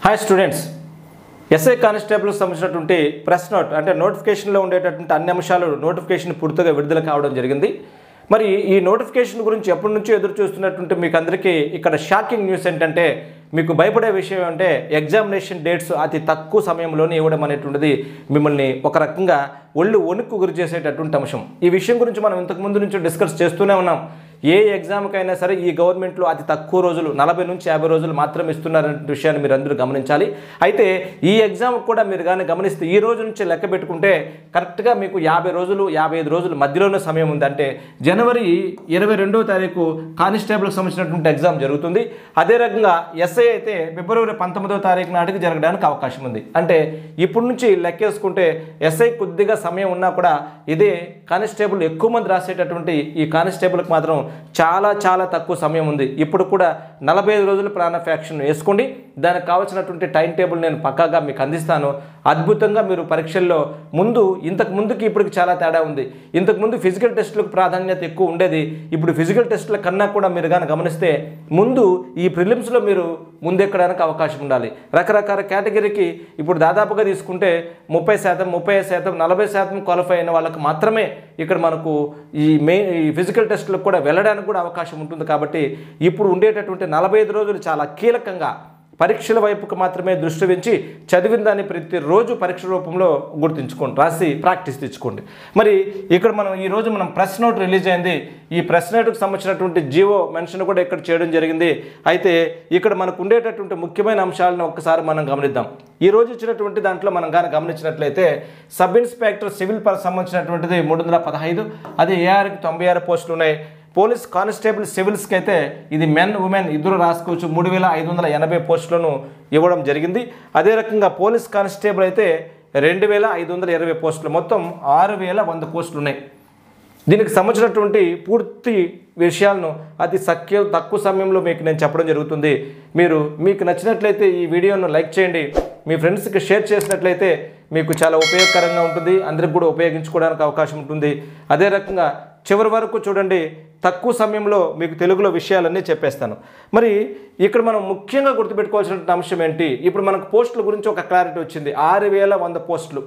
hi students SI కానిస్టేబుల్కి సంబంధించినటువంటి press note అంటే నోటిఫికేషన్లో ఉండేటటువంటి అన్ని అంశాలు నోటిఫికేషన్ పూర్తిగా విడుదల కావడం జరిగింది మరి ఈ నోటిఫికేషన్ గురించి ఎప్పటి నుంచో ఎదురు చూస్తున్నటువంటి మీకు అందరికీ ఇక్కడ షాకింగ్ న్యూస్ ఏంటంటే మీకు భయపడే విషయం అంటే ఎగ్జామినేషన్ డేట్స్ అతి తక్కువ సమయంలోనే ఇవ్వడం అనేటువంటిది మిమ్మల్ని ఒక రకంగా ఒళ్ళు వణుకు గురి చేసేటటువంటి అంశం ఈ విషయం గురించి మనం ఇంతకు ముందు నుంచి డిస్కస్ చేస్తూనే ఉన్నాం ఏ ఎగ్జామ్కైనా సరే ఈ గవర్నమెంట్లో అతి తక్కువ రోజులు నలభై నుంచి యాభై రోజులు మాత్రం ఇస్తున్నారనే విషయాన్ని మీరు అందరూ గమనించాలి అయితే ఈ ఎగ్జామ్ కూడా మీరు కానీ గమనిస్తే ఈ రోజు నుంచి లెక్క పెట్టుకుంటే కరెక్ట్గా మీకు యాభై రోజులు యాభై ఐదు రోజులు మధ్యలోనే సమయం ఉంది అంటే జనవరి ఇరవై రెండవ తారీఖు కానిస్టేబుల్కి సంబంధించినటువంటి ఎగ్జామ్ జరుగుతుంది అదే రకంగా ఎస్ఐ అయితే ఫిబ్రవరి పంతొమ్మిదవ తారీఖు నాటికి జరగడానికి అవకాశం ఉంది అంటే ఇప్పటి నుంచి లెక్కేసుకుంటే ఎస్ఐ కొద్దిగా సమయం ఉన్నా కూడా ఇదే కానిస్టేబుల్ ఎక్కువ మంది రాసేటటువంటి ఈ కానిస్టేబుల్కి మాత్రం చాలా చాలా తక్కువ సమయం ఉంది ఇప్పుడు కూడా నలభై ఐదు రోజులు ప్రాణ ఫ్యాక్షన్ వేసుకోండి దానికి కావాల్సినటువంటి టైం టేబుల్ నేను పక్కాగా మీకు అందిస్తాను అద్భుతంగా మీరు పరీక్షల్లో ముందు ఇంతకు ముందుకి ఇప్పటికి చాలా తేడా ఉంది ఇంతకు ముందు ఫిజికల్ టెస్టులకు ప్రాధాన్యత ఎక్కువ ఉండేది ఇప్పుడు ఫిజికల్ టెస్టుల కన్నా కూడా మీరు కానీ గమనిస్తే ముందు ఈ ప్రిలిమ్స్లో మీరు ముందెక్కడానికి అవకాశం ఉండాలి రకరకాల కేటగిరీకి ఇప్పుడు దాదాపుగా తీసుకుంటే ముప్పై శాతం ముప్పై శాతం నలభై శాతం క్వాలిఫై అయిన వాళ్ళకి మాత్రమే ఇక్కడ మనకు ఈ మెయిన్ ఈ ఫిజికల్ టెస్టులకు కూడా వెళ్ళడానికి కూడా అవకాశం ఉంటుంది కాబట్టి ఇప్పుడు ఉండేటటువంటి నలభై ఐదు రోజులు చాలా కీలకంగా పరీక్షల వైపుకు మాత్రమే దృష్టి పెంచి చదివిన దాన్ని ప్రతిరోజు పరీక్ష రూపంలో గుర్తుంచుకోండి రాసి ప్రాక్టీస్ తెచ్చుకోండి మరి ఇక్కడ మనం ఈ రోజు మనం ప్రెస్ నోట్ రిలీజ్ అయింది ఈ ప్రెస్ నోట్కి సంబంధించినటువంటి జీవో మెన్షన్ కూడా ఇక్కడ చేయడం జరిగింది అయితే ఇక్కడ మనకు ఉండేటటువంటి ముఖ్యమైన అంశాలను ఒక్కసారి మనం గమనిద్దాం ఈ రోజు ఇచ్చినటువంటి దాంట్లో మనం కానీ గమనించినట్లయితే సబ్ ఇన్స్పెక్టర్ సివిల్ పర్ సంబంధించినటువంటిది మూడు వందల పదహైదు అది ఏఆర్కి తొంభై ఆరు పోస్టులు ఉన్నాయి పోలీస్ కానిస్టేబుల్ సివిల్స్కి అయితే ఇది మెన్ ఉమెన్ ఇద్దరు రాసుకోవచ్చు మూడు వేల ఐదు వందల ఎనభై పోస్టులను ఇవ్వడం జరిగింది అదే రకంగా పోలీస్ కానిస్టేబుల్ అయితే రెండు వేల ఐదు వందల ఇరవై పోస్టులు మొత్తం ఆరు వేల వంద పోస్టులు ఉన్నాయి దీనికి సంబంధించినటువంటి పూర్తి విషయాలను అతి సఖ్య తక్కువ సమయంలో మీకు నేను చెప్పడం జరుగుతుంది మీరు మీకు నచ్చినట్లయితే ఈ వీడియోను లైక్ చేయండి మీ ఫ్రెండ్స్కి షేర్ చేసినట్లయితే మీకు చాలా ఉపయోగకరంగా ఉంటుంది అందరికి కూడా ఉపయోగించుకోవడానికి అవకాశం ఉంటుంది అదే రకంగా చివరి వరకు చూడండి తక్కువ సమయంలో మీకు తెలుగులో విషయాలన్నీ చెప్పేస్తాను మరి ఇక్కడ మనం ముఖ్యంగా గుర్తుపెట్టుకోవాల్సిన అంశం ఏంటి ఇప్పుడు మనకు పోస్టుల గురించి ఒక క్లారిటీ వచ్చింది ఆరు వేల వంద పోస్టులు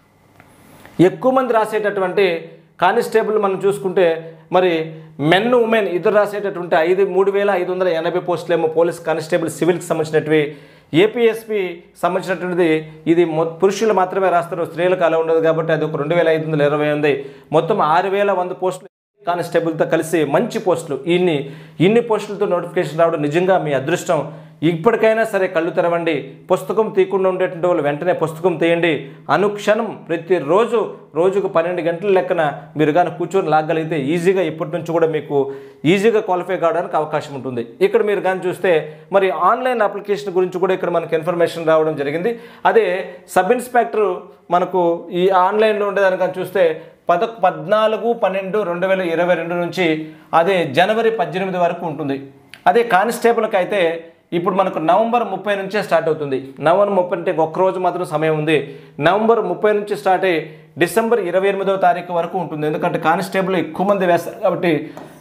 ఎక్కువ మంది రాసేటటువంటి కానిస్టేబుల్ మనం చూసుకుంటే మరి మెన్ ఉమెన్ ఇద్దరు రాసేటటువంటి ఐదు మూడు వేల ఐదు వందల ఎనభై పోస్టులు ఏమో పోలీస్ కానిస్టేబుల్ సివిల్కి సంబంధించినవి ఏపీఎస్పి సంబంధించినటువంటిది ఇది మొ- పురుషులు మాత్రమే రాస్తారు స్త్రీలకు అలా ఉండదు కాబట్టి అది ఒక రెండు వేల ఐదు వందల ఇరవై ఉంది మొత్తం ఆరు వేల వంద పోస్టులు కానిస్టేబుల్తో కలిసి మంచి పోస్టులు ఇన్ని ఇన్ని పోస్టులతో నోటిఫికేషన్ రావడం నిజంగా మీ అదృష్టం ఇప్పటికైనా సరే కళ్ళు తెరవండి పుస్తకం తీయకుండా ఉండేటువంటి వాళ్ళు వెంటనే పుస్తకం తీయండి అనుక్షణం ప్రతిరోజు రోజుకు పన్నెండు గంటల లెక్కన మీరు కానీ కూర్చొని లాగలిగితే ఈజీగా ఇప్పటి నుంచి కూడా మీకు ఈజీగా క్వాలిఫై కావడానికి అవకాశం ఉంటుంది ఇక్కడ మీరు కానీ చూస్తే మరి ఆన్లైన్ అప్లికేషన్ గురించి కూడా ఇక్కడ మనకి ఇన్ఫర్మేషన్ రావడం జరిగింది అదే సబ్ ఇన్స్పెక్టర్ మనకు ఈ ఆన్లైన్లో ఉండేదాన్ని కానీ చూస్తే పద పద్నాలుగు పన్నెండు రెండు వేల ఇరవై రెండు నుంచి అదే జనవరి పద్దెనిమిది వరకు ఉంటుంది అదే కానిస్టేబుల్కి అయితే ఇప్పుడు మనకు నవంబర్ ముప్పై నుంచే స్టార్ట్ అవుతుంది నవంబర్ ముప్పై అంటే ఒక్క రోజు మాత్రం సమయం ఉంది నవంబర్ ముప్పై నుంచి స్టార్ట్ అయ్యి డిసెంబర్ ఇరవై ఎనిమిదవ తారీఖు వరకు ఉంటుంది ఎందుకంటే కానిస్టేబుల్ ఎక్కువ మంది వేస్తారు కాబట్టి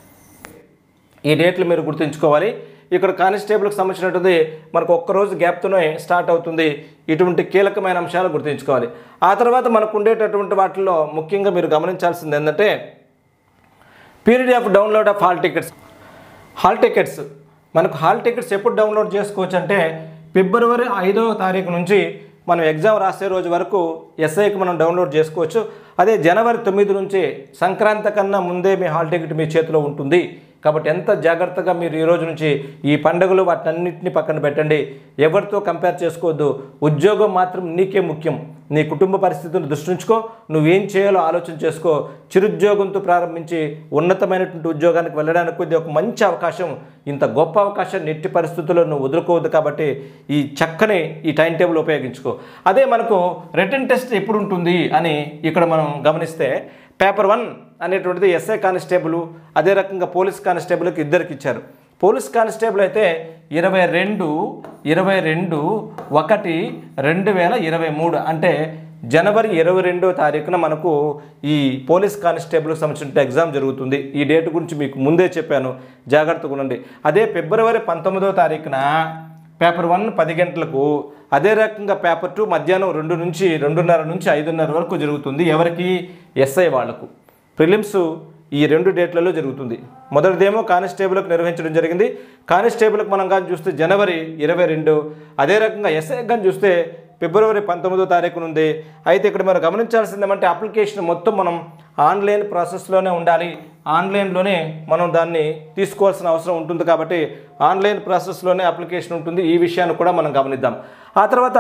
ఈ డేట్లు మీరు గుర్తుంచుకోవాలి ఇక్కడ కానిస్టేబుల్కి సంబంధించినటువంటి మనకు ఒక్కరోజు గ్యాప్తోనే స్టార్ట్ అవుతుంది ఇటువంటి కీలకమైన అంశాలు గుర్తుంచుకోవాలి ఆ తర్వాత మనకు ఉండేటటువంటి వాటిల్లో ముఖ్యంగా మీరు గమనించాల్సింది ఏంటంటే period of download of hall tickets hall tickets మనకు హాల్ టికెట్స్ ఎప్పుడు డౌన్లోడ్ చేసుకోవచ్చు అంటే ఫిబ్రవరి ఐదవ తారీఖు నుంచి మనం ఎగ్జామ్ రాసే రోజు వరకు ఎస్ఐకి మనం డౌన్లోడ్ చేసుకోవచ్చు అదే జనవరి తొమ్మిది నుంచి సంక్రాంతి కన్నా ముందే మీ హాల్ టికెట్ మీ చేతిలో ఉంటుంది కాబట్టి ఎంత జాగ్రత్తగా మీరు ఈ రోజు నుంచి ఈ పండుగలు వాటన్నిటిని పక్కన పెట్టండి ఎవరితో కంపేర్ చేసుకోవద్దు ఉద్యోగం మాత్రం నీకే ముఖ్యం నీ కుటుంబ పరిస్థితులను దృష్టి ఉంచుకో నువ్వేం చేయాలో ఆలోచన చేసుకో చిరుద్యోగంతో ప్రారంభించి ఉన్నతమైనటువంటి ఉద్యోగానికి వెళ్ళడానికి ఇది ఒక మంచి అవకాశం ఇంత గొప్ప అవకాశాన్ని ఎట్టి పరిస్థితుల్లో నువ్వు వదులుకోవద్దు కాబట్టి ఈ చక్కని ఈ టైం టేబుల్ ఉపయోగించుకో అదే మనకు రిటర్న్ టెస్ట్ ఎప్పుడు ఉంటుంది అని ఇక్కడ మనం గమనిస్తే పేపర్ వన్ అనేటువంటిది ఎస్ఐ కానిస్టేబుల్ అదే రకంగా పోలీస్ కానిస్టేబుల్కి ఇద్దరికి ఇచ్చారు పోలీస్ కానిస్టేబుల్ అయితే ఇరవై రెండు ఇరవై రెండు ఒకటి రెండు వేల ఇరవై మూడు అంటే జనవరి ఇరవై రెండో తారీఖున మనకు ఈ పోలీస్ కానిస్టేబుల్కి సంబంధించిన ఎగ్జామ్ జరుగుతుంది ఈ డేట్ గురించి మీకు ముందే చెప్పాను జాగ్రత్తగా ఉండండి అదే ఫిబ్రవరి పంతొమ్మిదో తారీఖున పేపర్ వన్ పది గంటలకు అదే రకంగా పేపర్ టూ మధ్యాహ్నం రెండు నుంచి రెండున్నర నుంచి ఐదున్నర వరకు జరుగుతుంది ఎవరికి ఎస్ఐ వాళ్లకు ప్రిలిమ్స్ ఈ రెండు డేట్లలో జరుగుతుంది మొదటిదేమో కానిస్టేబుల్కి నిర్వహించడం జరిగింది కానిస్టేబుల్కి మనం కానీ చూస్తే జనవరి ఇరవై రెండు అదే రకంగా ఎస్ఐ కానీ చూస్తే ఫిబ్రవరి పంతొమ్మిదో తారీఖు ఉంది అయితే ఇక్కడ మనం గమనించాల్సింది ఏమంటే అప్లికేషన్ మొత్తం మనం ఆన్లైన్ ప్రాసెస్లోనే ఉండాలి ఆన్లైన్లోనే మనం దాన్ని తీసుకోవాల్సిన అవసరం ఉంటుంది కాబట్టి ఆన్లైన్ ప్రాసెస్లోనే అప్లికేషన్ ఉంటుంది ఈ విషయాన్ని కూడా మనం గమనిద్దాం ఆ తర్వాత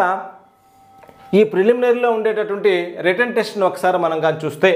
ఈ ప్రిలిమినరీలో ఉండేటటువంటి రిటర్న్ టెస్ట్ని ఒకసారి మనం కానీ చూస్తే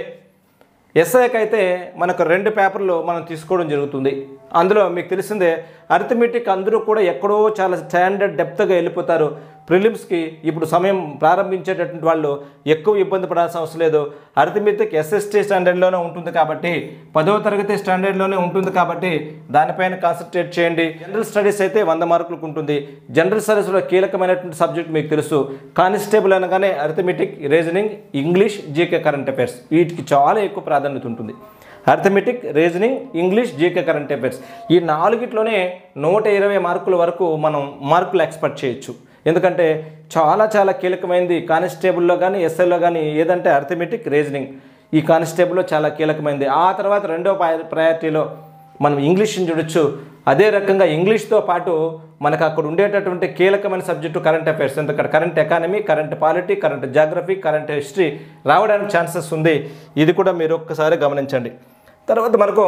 ఎస్ఐకి అయితే మనకు రెండు పేపర్లు మనం తీసుకోవడం జరుగుతుంది అందులో మీకు తెలిసిందే అరిథమెటిక్ అందరూ కూడా ఎక్కడో చాలా స్టాండర్డ్ డెప్త్గా వెళ్ళిపోతారు ప్రిలిమ్స్కి ఇప్పుడు సమయం ప్రారంభించేటటువంటి వాళ్ళు ఎక్కువ ఇబ్బంది పడాల్సిన అవసరం లేదు అరిథమెటిక్ ఎస్ఎస్టీ స్టాండర్డ్లోనే ఉంటుంది కాబట్టి పదవ తరగతి స్టాండర్డ్లోనే ఉంటుంది కాబట్టి దానిపైన కాన్సన్ట్రేట్ చేయండి జనరల్ స్టడీస్ అయితే వంద మార్కులకు ఉంటుంది జనరల్ స్టడీస్లో కీలకమైనటువంటి సబ్జెక్ట్ మీకు తెలుసు కానిస్టేబుల్ అనగానే arithmetic reasoning English GK current affairs వీటికి చాలా ఎక్కువ ప్రాధాన్యత ఉంటుంది arithmetic reasoning English GK current affairs ఈ నాలుగిట్లోనే నూట ఇరవై మార్కుల వరకు మనం మార్కులు ఎక్స్పెక్ట్ చేయొచ్చు ఎందుకంటే చాలా చాలా కీలకమైనది కానిస్టేబుల్లో కానీ ఎస్ఐలో కానీ ఏదంటే అర్థమెటిక్ రీజనింగ్ ఈ కానిస్టేబుల్లో చాలా కీలకమైనది ఆ తర్వాత రెండో ప్రయారిటీలో మనం ఇంగ్లీష్ని చూడొచ్చు అదే రకంగా ఇంగ్లీష్తో పాటు మనకు అక్కడ ఉండేటటువంటి కీలకమైన సబ్జెక్టు కరెంట్ అఫైర్స్ ఎందుకంటే current economy current polity current geography current history రావడానికి ఛాన్సెస్ ఉంది ఇది కూడా మీరు ఒక్కసారి గమనించండి తర్వాత మనకు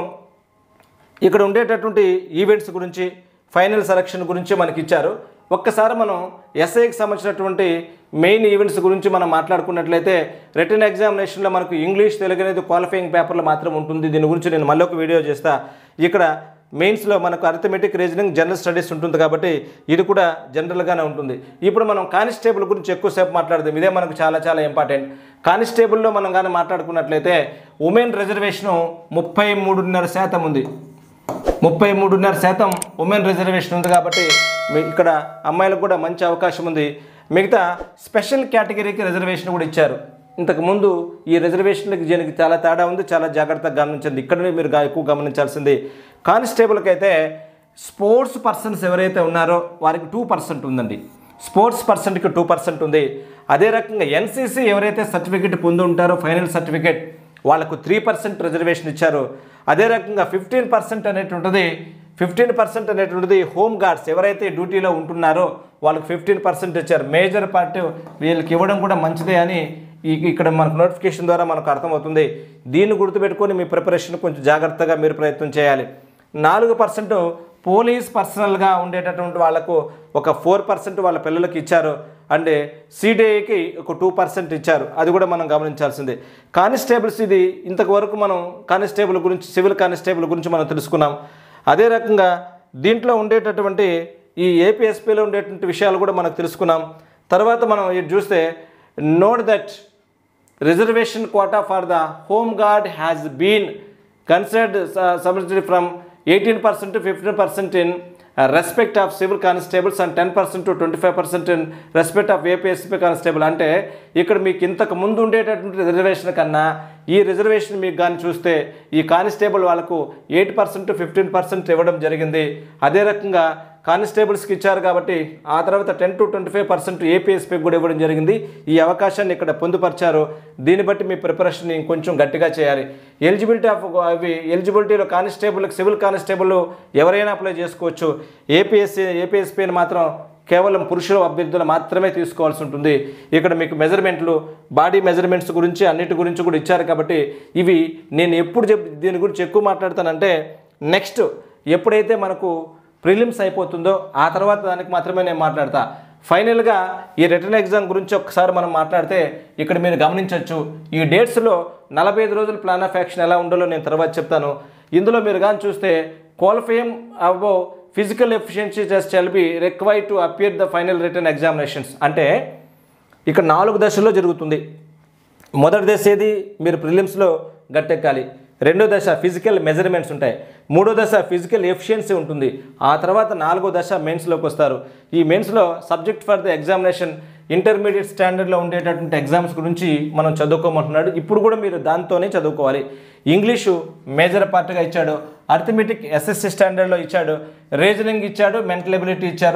ఇక్కడ ఉండేటటువంటి ఈవెంట్స్ గురించి ఫైనల్ సెలక్షన్ గురించి మనకి ఇచ్చారు ఒక్కసారి మనం ఎస్ఐకి సంబంధించినటువంటి మెయిన్ ఈవెంట్స్ గురించి మనం మాట్లాడుకున్నట్లయితే రిటర్న్ ఎగ్జామినేషన్లో మనకు ఇంగ్లీష్ తెలుగు అనేది క్వాలిఫైయింగ్ పేపర్లో మాత్రం ఉంటుంది దీని గురించి నేను మళ్ళీ ఒక వీడియో చేస్తా ఇక్కడ మెయిన్స్లో మనకు అరిథమెటిక్ రీజనింగ్ జనరల్ స్టడీస్ ఉంటుంది కాబట్టి ఇది కూడా జనరల్గానే ఉంటుంది ఇప్పుడు మనం కానిస్టేబుల్ గురించి ఎక్కువసేపు మాట్లాడదాం ఇదే మనకు చాలా చాలా ఇంపార్టెంట్ కానిస్టేబుల్లో మనం కానీ మాట్లాడుకున్నట్లయితే ఉమెన్ రిజర్వేషను ముప్పై మూడున్నర శాతం ఉంది ముప్పై మూడున్నర శాతం ఉమెన్ రిజర్వేషన్ ఉంది కాబట్టి మీ- ఇక్కడ అమ్మాయిలకు కూడా మంచి అవకాశం ఉంది మిగతా స్పెషల్ కేటగిరీకి రిజర్వేషన్ కూడా ఇచ్చారు ఇంతకు ముందు ఈ రిజర్వేషన్లకి దీనికి చాలా తేడా ఉంది చాలా జాగ్రత్తగా గమనించండి ఇక్కడ మీరు గా- ఎక్కువ గమనించాల్సింది కానిస్టేబుల్కి అయితే స్పోర్ట్స్ పర్సన్స్ ఎవరైతే ఉన్నారో వారికి టూ పర్సెంట్ ఉందండి స్పోర్ట్స్ పర్సెంట్కి టూ పర్సెంట్ ఉంది అదే రకంగా ఎన్సీసీ ఎవరైతే సర్టిఫికెట్ పొంది ఉంటారో ఫైనల్ సర్టిఫికేట్ వాళ్ళకు త్రీ పర్సెంట్ రిజర్వేషన్ ఇచ్చారు అదే రకంగా ఫిఫ్టీన్ పర్సెంట్ అనేటువంటిది ఫిఫ్టీన్ పర్సెంట్ అనేటువంటిది హోమ్ గార్డ్స్ ఎవరైతే డ్యూటీలో ఉంటున్నారో వాళ్ళకి ఫిఫ్టీన్ పర్సెంట్ ఇచ్చారు మేజర్ పార్ట్ వీళ్ళకి ఇవ్వడం కూడా మంచిదే అని ఈ ఇక్కడ మనకు నోటిఫికేషన్ ద్వారా మనకు అర్థమవుతుంది దీన్ని గుర్తుపెట్టుకొని మీ ప్రిపరేషన్ కొంచెం జాగ్రత్తగా మీరు ప్రయత్నం చేయాలి నాలుగు పర్సెంట్ పోలీస్ పర్సనల్గా ఉండేటటువంటి వాళ్ళకు ఒక ఫోర్ పర్సెంట్ వాళ్ళ పిల్లలకి ఇచ్చారు అండ్ సిడిఐకి ఒక టూ పర్సెంట్ ఇచ్చారు అది కూడా మనం గమనించాల్సిందే కానిస్టేబుల్స్ ఇది ఇంతవరకు మనం కానిస్టేబుల్ గురించి సివిల్ కానిస్టేబుల్ గురించి మనం తెలుసుకున్నాం అదే రకంగా దీంట్లో ఉండేటటువంటి ఈ ఏపీఎస్పీలో ఉండేటువంటి విషయాలు కూడా మనకు తెలుసుకున్నాం తర్వాత మనం ఇది చూస్తే note that reservation quota for the home guard has been considered subsidy from eighteen percent to fifteen percent in respect of civil constables and ten percent to twenty five percent in respect of APSP constable అంటే ఇక్కడ మీకు ఇంతకు ముందు ఉండేటటువంటి reservation కన్నా ఈ reservation మీకు కానీ చూస్తే ఈ కానిస్టేబుల్ వాళ్ళకు ఎయిట్ పర్సెంట్ ఫిఫ్టీన్ పర్సెంట్ ఇవ్వడం జరిగింది అదే రకంగా కానిస్టేబుల్స్కి ఇచ్చారు కాబట్టి ఆ తర్వాత ten to twenty five percent ఏపీఎస్పీకి కూడా ఇవ్వడం జరిగింది ఈ అవకాశాన్ని ఇక్కడ పొందుపరిచారు దీన్ని బట్టి మీ ప్రిపరేషన్ ఇంకొంచెం గట్టిగా చేయాలి ఎలిజిబిలిటీ ఆఫ్ అవి ఎలిజిబిలిటీలో కానిస్టేబుల్ సివిల్ కానిస్టేబుల్ ఎవరైనా అప్లై చేసుకోవచ్చు ఏపీఎస్సీ ఏపీఎస్పీని మాత్రం కేవలం పురుషుల అభ్యర్థులు మాత్రమే తీసుకోవాల్సి ఉంటుంది ఇక్కడ మీకు మెజర్మెంట్లు బాడీ మెజర్మెంట్స్ గురించి అన్నిటి గురించి కూడా ఇచ్చారు కాబట్టి ఇవి నేను ఎప్పుడు చెప్ దీని గురించి ఎక్కువ మాట్లాడతానంటే నెక్స్ట్ ఎప్పుడైతే మనకు ప్రిలిమ్స్ అయిపోతుందో ఆ తర్వాత దానికి మాత్రమే నేను మాట్లాడతా ఫైనల్గా ఈ రిటర్న్ ఎగ్జామ్ గురించి ఒకసారి మనం మాట్లాడితే ఇక్కడ మీరు గమనించవచ్చు ఈ డేట్స్లో నలభై ఐదు రోజుల ప్లాన్ ఆఫ్ యాక్షన్ ఎలా ఉండాలో నేను తర్వాత చెప్తాను ఇందులో మీరు కానీ చూస్తే qualify in above physical efficiency test will be require to appear the final written examinations అంటే ఇక్కడ నాలుగు దశల్లో జరుగుతుంది మొదటి దశ ఏది మీరు ప్రిలిమ్స్లో గట్టెక్కాలి రెండో దశ ఫిజికల్ మెజర్మెంట్స్ ఉంటాయి మూడో దశ ఫిజికల్ ఎఫిషియన్సీ ఉంటుంది ఆ తర్వాత నాలుగో దశ మెయిన్స్లోకి వస్తారు ఈ మెయిన్స్లో subject for the examination intermediate స్టాండర్డ్లో ఉండేటటువంటి ఎగ్జామ్స్ గురించి మనం చదువుకోమంటున్నాడు ఇప్పుడు కూడా మీరు దాంతోనే చదువుకోవాలి ఇంగ్లీషు మేజర్ పార్ట్గా ఇచ్చాడు అర్థమెటిక్ ఎస్ఎస్సి స్టాండర్డ్లో ఇచ్చాడు రీజనింగ్ ఇచ్చాడు మెంటల్ ఎబిలిటీ ఇచ్చారు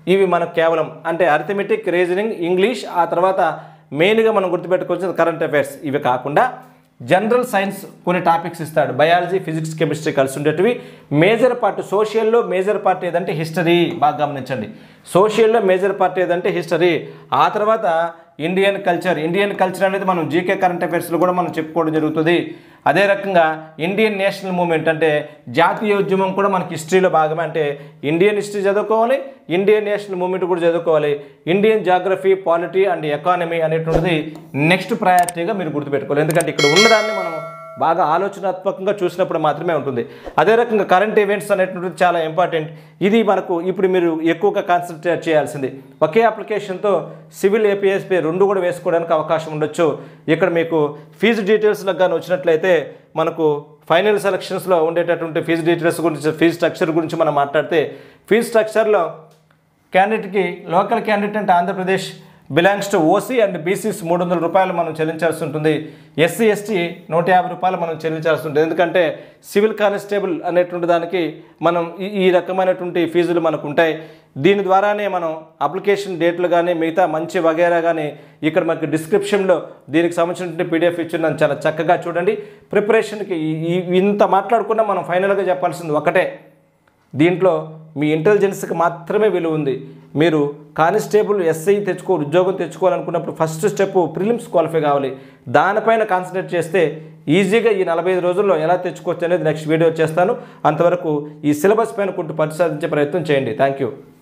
ఇవి మనకు కేవలం అంటే అరిథమెటిక్ రీజనింగ్ ఇంగ్లీష్ ఆ తర్వాత మెయిన్గా మనం గుర్తుపెట్టుకోవాల్సిన కరెంట్ అఫైర్స్ ఇవి కాకుండా జనరల్ సైన్స్ కొన్ని టాపిక్స్ ఇస్తాడు బయాలజీ ఫిజిక్స్ కెమిస్ట్రీ కలిసి ఉండేటివి మేజర్ పార్ట్ సోషల్లో మేజర్ పార్ట్ ఏదంటే హిస్టరీ బాగా గమనించండి సోషల్లో మేజర్ పార్ట్ ఏదంటే హిస్టరీ ఆ తర్వాత ఇండియన్ కల్చర్ ఇండియన్ కల్చర్ అనేది మనం జీకే కరెంట్ అఫైర్స్లో కూడా మనం చెప్పుకోవడం జరుగుతుంది అదే రకంగా ఇండియన్ నేషనల్ మూమెంట్ అంటే జాతీయోద్యమం కూడా మనకి హిస్టరీలో భాగమే అంటే ఇండియన్ హిస్టరీ చదువుకోవాలి ఇండియన్ నేషనల్ మూమెంట్ కూడా చదువుకోవాలి Indian geography polity and economy అనేటువంటిది నెక్స్ట్ ప్రయారిటీగా మీరు గుర్తుపెట్టుకోవాలి ఎందుకంటే ఇక్కడ ఉన్నదాన్ని మనం బాగా ఆలోచనాత్మకంగా చూసినప్పుడు మాత్రమే ఉంటుంది అదే రకంగా కరెంట్ ఈవెంట్స్ అనేటువంటిది చాలా ఇంపార్టెంట్ ఇది మనకు ఇప్పుడు మీరు ఎక్కువగా కాన్సన్ట్రేట్ చేయాల్సింది ఒకే అప్లికేషన్తో సివిల్ ఏపీఎస్పీ రెండు కూడా వేసుకోవడానికి అవకాశం ఉండొచ్చు ఇక్కడ మీకు ఫీజు డీటెయిల్స్లకు కానీ వచ్చినట్లయితే మనకు ఫైనల్ సెలక్షన్స్లో ఉండేటటువంటి ఫీజు డీటెయిల్స్ గురించి ఫీజు స్ట్రక్చర్ గురించి మనం మాట్లాడితే ఫీజు స్ట్రక్చర్లో క్యాండిడేట్కి లోకల్ క్యాండిడేట్ అంటే Andhra Pradesh belongs to OC and BCs మూడు వందల రూపాయలు మనం చెల్లించాల్సి ఉంటుంది ఎస్సీ ఎస్టీ నూట యాభై రూపాయలు మనం చెల్లించాల్సి ఉంటుంది ఎందుకంటే సివిల్ కానిస్టేబుల్ అనేటువంటి దానికి మనం ఈ ఈ రకమైనటువంటి ఫీజులు మనకు ఉంటాయి దీని ద్వారానే మనం అప్లికేషన్ డేట్లు కానీ మిగతా మంచి వగేరా కానీ ఇక్కడ మనకి డిస్క్రిప్షన్లో దీనికి సంబంధించిన పీడిఎఫ్ ఇచ్చిన చాలా చక్కగా చూడండి ప్రిపరేషన్కి ఈ- ఈ- ఇంత మాట్లాడుకున్నా మనం ఫైనల్గా చెప్పాల్సింది ఒకటే దీంట్లో మీ ఇంటెలిజెన్స్కి మాత్రమే విలువ ఉంది మీరు కానిస్టేబుల్ ఎస్ఐ తెచ్చుకో ఉద్యోగం తెచ్చుకోవాలనుకున్నప్పుడు ఫస్ట్ స్టెప్ ప్రిలిమ్స్ క్వాలిఫై కావాలి దానిపైన కాన్సన్ట్రేట్ చేస్తే ఈజీగా ఈ నలభై ఐదు రోజుల్లో ఎలా తెచ్చుకోవచ్చు అనేది నెక్స్ట్ వీడియో చేస్తాను అంతవరకు ఈ సిలబస్ పైన కొంటూ పరిశోధించే ప్రయత్నం చేయండి థ్యాంక్ యూ